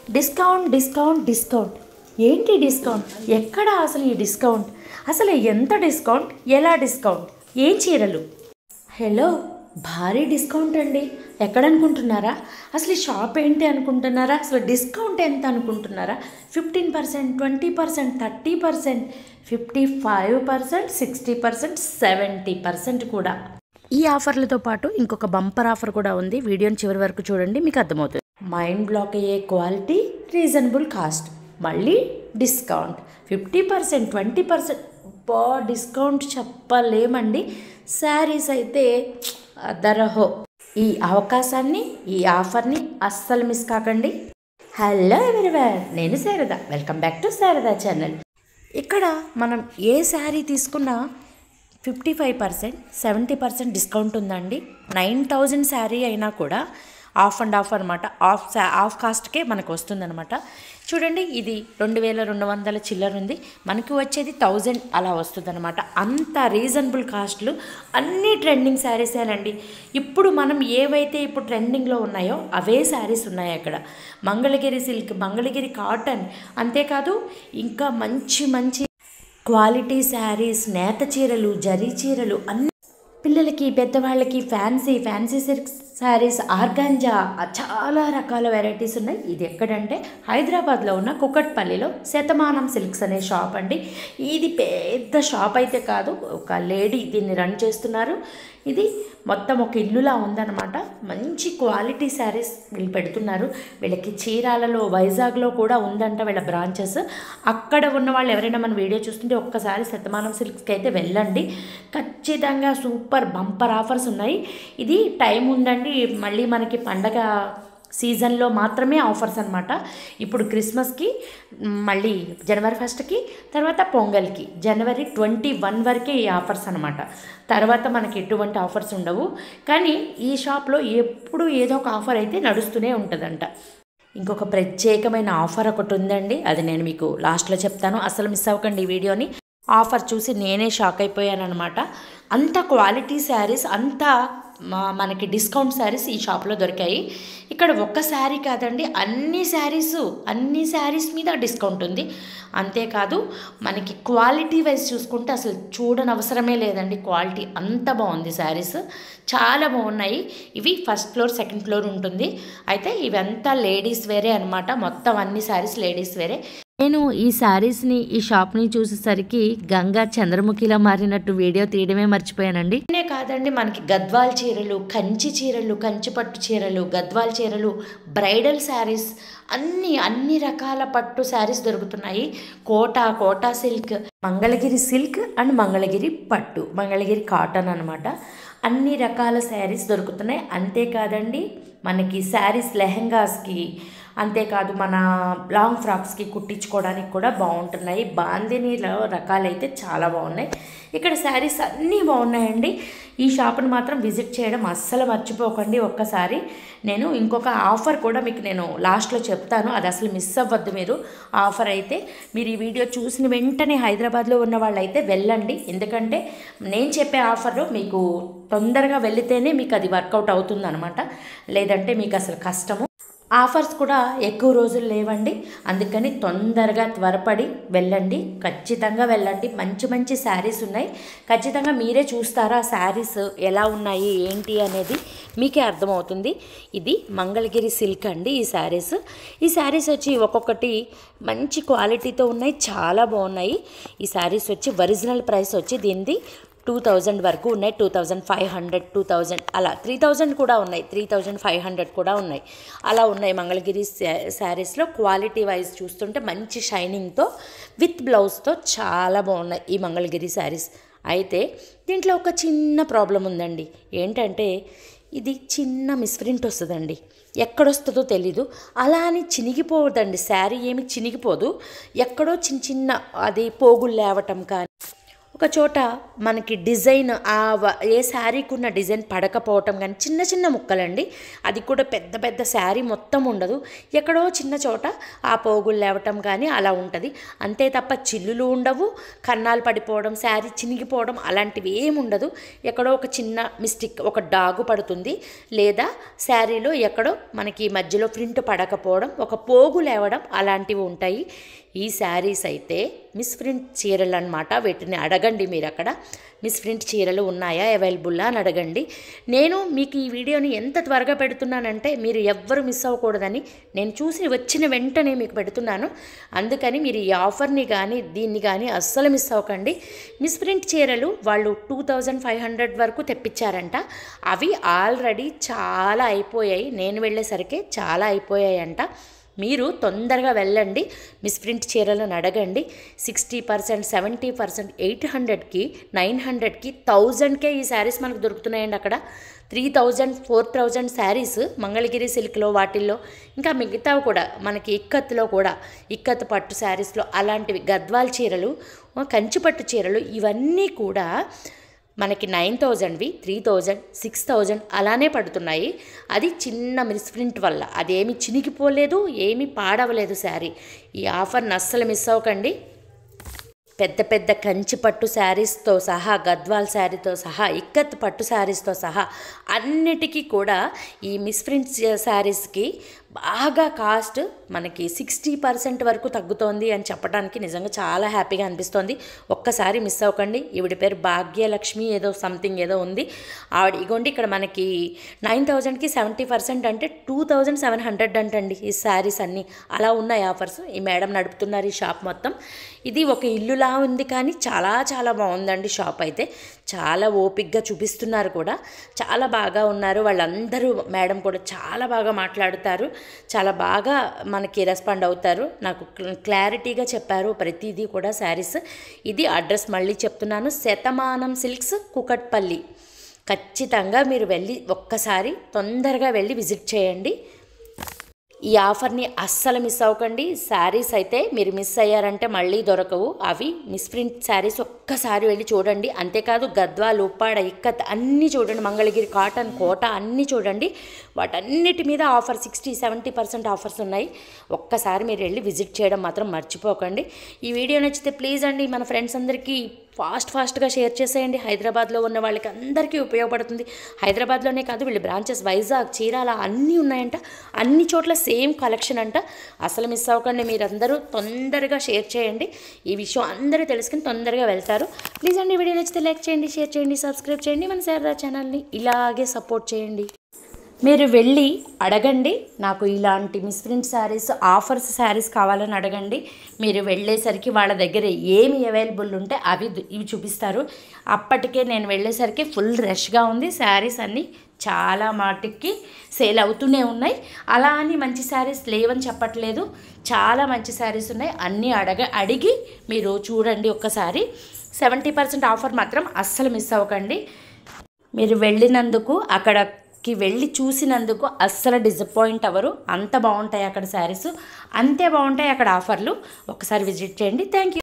discount discount discount ఏంటి discount ఎక్కడ అసలు ఈ డిస్కౌంట్ అసలు ఎంత డిస్కౌంట్ ఎలా డిస్కౌంట్ ఏం చీరలు హలో భారీ డిస్కౌంట్ అండి ఎక్కడ అనుకుంటున్నారా అసలు ఈ షాప్ ఏంటి అనుకుంటున్నారా అసలు డిస్కౌంట్ ఎంత అనుకుంటున్నారా fifteen percent twenty percent thirty percent fifty five percent sixty percent seventy percent కూడా ఈ ఆఫర్లతో పాటు ఇంకొక బంపర్ ఆఫర్ కూడా ఉంది వీడియోని చివరి వరకు చూడండి మీకు అర్థమవుతుంది మైండ్ బ్లాక్ అయ్యే క్వాలిటీ రీజనబుల్ కాస్ట్ మళ్ళీ discount fifty percent twenty percent బా డిస్కౌంట్ చెప్పలేమండి శారీస్ అయితే అదరహో ఈ అవకాశాన్ని ఈ ఆఫర్ని అస్సలు మిస్ కాకండి హలో ఎవరివర్ నేను Sarada welcome back to Sarada channel ఇక్కడ మనం ఏ శారీ తీసుకున్నా fifty five percent seventy percent discount ఉందండి నైన్ థౌజండ్ శారీ అయినా కూడా ఆఫ్ అండ్ ఆఫ్ అనమాట ఆఫ్ శా ఆఫ్ కాస్ట్కే మనకు వస్తుందన్నమాట చూడండి ఇది రెండు వేల రెండు వందల చిల్లర ఉంది మనకి వచ్చేది థౌజండ్ అలా వస్తుందన్నమాట అంత రీజనబుల్ కాస్ట్లు అన్ని ట్రెండింగ్ శారీసేనండి ఇప్పుడు మనం ఏవైతే ఇప్పుడు ట్రెండింగ్లో ఉన్నాయో అవే శారీస్ ఉన్నాయి అక్కడ మంగళగిరి సిల్క్ మంగళగిరి కాటన్ అంతేకాదు ఇంకా మంచి మంచి క్వాలిటీ శారీస్ నేత చీరలు జరీ చీరలు అన్ని పిల్లలకి పెద్దవాళ్ళకి fancy fancy silk saris organza చాలా రకాల వెరైటీస్ ఉన్నాయి ఇది ఎక్కడంటే హైదరాబాద్లో ఉన్న కుకట్పల్లిలో శతమానం సిల్క్స్ అనే షాప్ అండి ఇది పెద్ద షాప్ అయితే కాదు ఒక లేడీ దీన్ని రన్ చేస్తున్నారు ఇది మొత్తం ఒక ఇల్లులా ఉందన్నమాట మంచి క్వాలిటీ శారీస్ వీళ్ళు పెడుతున్నారు వీళ్ళకి చీరాలలో వైజాగ్లో కూడా ఉందంట వీళ్ళ బ్రాంచెస్ అక్కడ ఉన్న వాళ్ళు ఎవరైనా మన వీడియో చూస్తుంటే ఒక్కసారి శతమానం సిల్క్స్కి అయితే వెళ్ళండి ఖచ్చితంగా సూపర్ బంపర్ ఆఫర్స్ ఉన్నాయి ఇది టైం ఉందండి మళ్ళీ మనకి పండగ సీజన్లో మాత్రమే ఆఫర్స్ అనమాట ఇప్పుడు క్రిస్మస్కి మళ్ళీ జనవరి ఫస్ట్కి తర్వాత పొంగల్కి జనవరి ట్వంటీ వన్ వరకే ఈ ఆఫర్స్ అనమాట తర్వాత మనకి ఎటువంటి ఆఫర్స్ ఉండవు కానీ ఈ షాప్లో ఎప్పుడు ఏదో ఒక ఆఫర్ అయితే నడుస్తూనే ఉంటుందంట ఇంకొక ప్రత్యేకమైన ఆఫర్ ఒకటి ఉందండి అది నేను మీకు లాస్ట్లో చెప్తాను అసలు మిస్ అవ్వకండి ఈ వీడియోని ఆఫర్ చూసి నేనే షాక్ అయిపోయాను అనమాట అంత క్వాలిటీ శారీస్ అంత మా- మనకి డిస్కౌంట్ శారీస్ ఈ షాప్లో దొరికాయి ఇక్కడ ఒక్క శారీ కాదండి అన్ని శారీస్ అన్ని శారీస్ మీద డిస్కౌంట్ ఉంది అంతేకాదు మనకి క్వాలిటీ వైజ్ చూసుకుంటే అసలు చూడని అవసరమే లేదండి క్వాలిటీ అంత బాగుంది శారీస్ చాలా బాగున్నాయి ఇవి ఫస్ట్ ఫ్లోర్ సెకండ్ ఫ్లోర్ ఉంటుంది అయితే ఇవంతా లేడీస్ వేరే అనమాట మొత్తం అన్ని శారీస్ లేడీస్ వేరే నేను ఈ శారీస్ని ఈ షాప్ని చూసేసరికి గంగా చంద్రముఖిలా మారినట్టు వీడియో తీయడమే మర్చిపోయానండి అనే కాదండి మనకి గద్వాల్ చీరలు కంచి చీరలు కంచి పట్టు చీరలు గద్వాల్ చీరలు బ్రైడల్ శారీస్ అన్ని అన్ని రకాల పట్టు శారీస్ దొరుకుతున్నాయి Kota Kota silk Mangalagiri silk and Mangalagiri పట్టు మంగళగిరి కాటన్ అనమాట అన్ని రకాల శారీస్ దొరుకుతున్నాయి అంతేకాదండి మనకి శారీస్ లెహంగాస్కి అంతేకాదు మన లాంగ్ ఫ్రాక్స్కి కుట్టించుకోవడానికి కూడా బాగుంటున్నాయి బాందినీలో రకాలైతే చాలా బాగున్నాయి ఇక్కడ శారీస్ అన్నీ బాగున్నాయండి ఈ షాప్ని మాత్రం విజిట్ చేయడం అస్సలు మర్చిపోకండి ఒక్కసారి నేను ఇంకొక ఆఫర్ కూడా మీకు నేను లాస్ట్లో చెప్తాను అది అసలు మిస్ అవ్వద్దు మీరు ఆఫర్ అయితే మీరు ఈ వీడియో చూసిన వెంటనే హైదరాబాద్లో ఉన్న వాళ్ళైతే వెళ్ళండి ఎందుకంటే నేను చెప్పే ఆఫర్లో మీకు తొందరగా వెళితేనే మీకు అది వర్కౌట్ అవుతుందన్నమాట లేదంటే మీకు అసలు కష్టము ఆఫర్స్ కూడా ఎక్కువ రోజులు లేవండి అందుకని తొందరగా త్వరపడి వెళ్ళండి ఖచ్చితంగా వెళ్ళండి మంచి మంచి శారీస్ ఉన్నాయి ఖచ్చితంగా మీరే చూస్తారా శారీస్ ఎలా ఉన్నాయి ఏంటి అనేది మీకే అర్థమవుతుంది ఇది మంగళగిరి సిల్క్ అండి ఈ శారీస్ ఈ శారీస్ వచ్చి ఒక్కొక్కటి మంచి క్వాలిటీతో ఉన్నాయి చాలా బాగున్నాయి ఈ శారీస్ వచ్చి ఒరిజినల్ ప్రైస్ వచ్చి దీనిది టూ థౌజండ్ వరకు ఉన్నాయి two thousand five hundred two thousand అలా త్రీ థౌజండ్ కూడా ఉన్నాయి త్రీ థౌజండ్ ఫైవ్ హండ్రెడ్ కూడా ఉన్నాయి అలా ఉన్నాయి మంగళగిరి శారీస్లో క్వాలిటీ వైజ్ చూస్తుంటే మంచి షైనింగ్తో విత్ బ్లౌజ్తో చాలా బాగున్నాయి ఈ మంగళగిరి శారీస్ అయితే దీంట్లో ఒక చిన్న ప్రాబ్లం ఉందండి ఏంటంటే ఇది చిన్న మిస్ప్రింట్ వస్తుందండి ఎక్కడొస్తుందో తెలీదు అలా అని చినిగిపోదండి శారీ ఏమి చినిగిపోదు ఎక్కడో చిన్న చిన్న అది పోగులు లేవటం కానీ ఒక ఒక్కొక్క చోట మనకి డిజైన్ ఆ వ- ఏ శారీకి ఉన్న డిజైన్ పడకపోవటం కానీ చిన్న చిన్న ముక్కలండి అది కూడా పెద్ద పెద్ద శారీ మొత్తం ఉండదు ఎక్కడో చిన్న చోట ఆ పోగులు లేవటం కానీ అలా ఉంటుంది అంతే తప్ప చిల్లులు ఉండవు కన్నాలు పడిపోవడం శారీ చినిగిపోవడం అలాంటివి ఏమి ఉండదు ఎక్కడో ఒక చిన్న మిస్టేక్ ఒక డాగు పడుతుంది లేదా శారీలో ఎక్కడో మనకి మధ్యలో ప్రింట్ పడకపోవడం ఒక పోగు లేవడం అలాంటివి ఉంటాయి ఈ శారీస్ అయితే మిస్ ప్రింట్ చీరలు అనమాట వీటిని అడగండి మీరు అక్కడ మిస్ ప్రింట్ చీరలు ఉన్నాయా అవైలబుల్లా అని అడగండి నేను మీకు ఈ వీడియోని ఎంత త్వరగా పెడుతున్నానంటే మీరు ఎవ్వరు మిస్ అవ్వకూడదని నేను చూసి వచ్చిన వెంటనే మీకు పెడుతున్నాను అందుకని మీరు ఈ ఆఫర్ని కానీ దీన్ని కానీ అస్సలు మిస్ అవ్వకండి మిస్ ప్రింట్ చీరలు వాళ్ళు టూ థౌజండ్ ఫైవ్ హండ్రెడ్ వరకు తెప్పించారంట అవి ఆల్రెడీ చాలా అయిపోయాయి నేను వెళ్ళేసరికి చాలా అయిపోయాయంట మీరు తొందరగా వెళ్ళండి మిస్ ప్రింట్ చీరలను అడగండి sixty percent seventy percent eight హండ్రెడ్కి నైన్ హండ్రెడ్కి థౌజండ్కే ఈ శారీస్ మనకు దొరుకుతున్నాయండి అక్కడ three thousand four thousand saris Mangalagiri సిల్క్లో వాటిల్లో ఇంకా మిగతావి కూడా మనకి ఇక్కత్తులో కూడా ఇక్కత్ పట్టు శారీస్లో అలాంటివి గద్వాల్ చీరలు కంచి పట్టు చీరలు ఇవన్నీ కూడా మనకి నైన్ థౌజండ్వి త్రీ థౌజండ్ సిక్స్ థౌజండ్ అలానే పడుతున్నాయి అది చిన్న మిస్ప్రింట్ వల్ల అదేమి చినిగిపోలేదు ఏమీ పాడవలేదు శారీ ఈ ఆఫర్ని అస్సలు మిస్ అవ్వకండి పెద్ద పెద్ద కంచి పట్టు శారీస్తో సహా గద్వాల్ శారీతో సహా ఇక్కత్ పట్టు శారీస్తో సహా అన్నిటికీ కూడా ఈ మిస్ప్రింట్ శారీస్కి బాగా కాస్ట్ మనకి సిక్స్టీ పర్సెంట్ వరకు తగ్గుతోంది అని చెప్పడానికి నిజంగా చాలా హ్యాపీగా అనిపిస్తోంది ఒక్కసారి మిస్ అవ్వకండి ఈవిడ పేరు భాగ్యలక్ష్మి ఏదో సంథింగ్ ఏదో ఉంది ఆవిడ ఇగోండి ఇక్కడ మనకి నైన్ థౌజండ్కి సెవెంటీ పర్సెంట్ అంటే టూ థౌజండ్ సెవెన్ హండ్రెడ్ అంటండి ఈ శారీస్ అన్నీ అలా ఉన్నాయి ఆఫర్స్ ఈ మేడం నడుపుతున్నారు ఈ షాప్ మొత్తం ఇది ఒక ఇల్లులా ఉంది కానీ చాలా చాలా బాగుందండి షాప్ అయితే చాలా ఓపిక్గా చూపిస్తున్నారు కూడా చాలా బాగా ఉన్నారు వాళ్ళందరూ మేడం కూడా చాలా బాగా మాట్లాడుతారు చాలా బాగా మనకి రెస్పాండ్ అవుతారు నాకు క్ల- క్లారిటీగా చెప్పారు ప్రతిదీ కూడా శారీస్ ఇది అడ్రస్ మళ్ళీ చెప్తున్నాను శతమానం సిల్క్స్ కుకట్పల్లి ఖచ్చితంగా మీరు వెళ్ళి ఒక్కసారి తొందరగా వెళ్ళి విజిట్ చేయండి ఈ ఆఫర్ని అస్సలు మిస్ అవ్వకండి శారీస్ అయితే మీరు మిస్ అయ్యారంటే మళ్ళీ దొరకవు అవి మిస్ప్రింట్ శారీస్ ఒక్కసారి వెళ్ళి చూడండి అంతేకాదు గద్వాల్ ఉప్పాడ ఇక్కత్ అన్నీ చూడండి మంగళగిరి కాటన్ కోట అన్నీ చూడండి వాటన్నిటి మీద offer sixty seventy percent offers ఉన్నాయి ఒక్కసారి మీరు వెళ్ళి విజిట్ చేయడం మాత్రం మర్చిపోకండి ఈ వీడియో నచ్చితే ప్లీజ్ అండి మన ఫ్రెండ్స్ అందరికీ ఫాస్ట్ ఫాస్ట్గా షేర్ చేసేయండి హైదరాబాద్లో ఉన్న వాళ్ళకి అందరికీ ఉపయోగపడుతుంది హైదరాబాద్లోనే కాదు వీళ్ళు బ్రాంచెస్ వైజాగ్ చీరాల అన్నీ ఉన్నాయంట అన్ని చోట్ల సేమ్ కలెక్షన్ అంట అసలు మిస్ అవ్వకండి మీరందరూ తొందరగా షేర్ చేయండి ఈ విషయం అందరూ తెలుసుకుని తొందరగా వెళ్తారు ప్లీజ్ అండి ఈ వీడియో నచ్చితే లైక్ చేయండి షేర్ చేయండి సబ్స్క్రైబ్ చేయండి మన శారదా ఛానల్ని ఇలాగే సపోర్ట్ చేయండి మీరు వెళ్ళి అడగండి నాకు ఇలాంటి మిస్ప్రింట్ శారీస్ ఆఫర్స్ శారీస్ కావాలని అడగండి మీరు వెళ్ళేసరికి వాళ్ళ దగ్గర ఏమి అవైలబుల్ ఉంటే అవి దు- ఇవి చూపిస్తారు అప్పటికే నేను వెళ్ళేసరికి ఫుల్ రష్గా ఉంది శారీస్ అన్నీ చాలా మాటికి సేల్ అవుతూనే ఉన్నాయి అలా అని మంచి శారీస్ లేవని చెప్పట్లేదు చాలా మంచి శారీస్ ఉన్నాయి అన్నీ అడగ అడిగి మీరు చూడండి ఒక్కసారి సెవెంటీ పర్సెంట్ ఆఫర్ మాత్రం అస్సలు మిస్ అవ్వకండి మీరు వెళ్ళినందుకు అక్కడకి వెళ్ళి చూసినందుకు అస్సలు డిసప్పాయింట్ అవ్వరు అంత బాగుంటాయి అక్కడ శారీస్ అంతే బాగుంటాయి అక్కడ ఆఫర్లు ఒకసారి విజిట్ చేయండి థ్యాంక్ యూ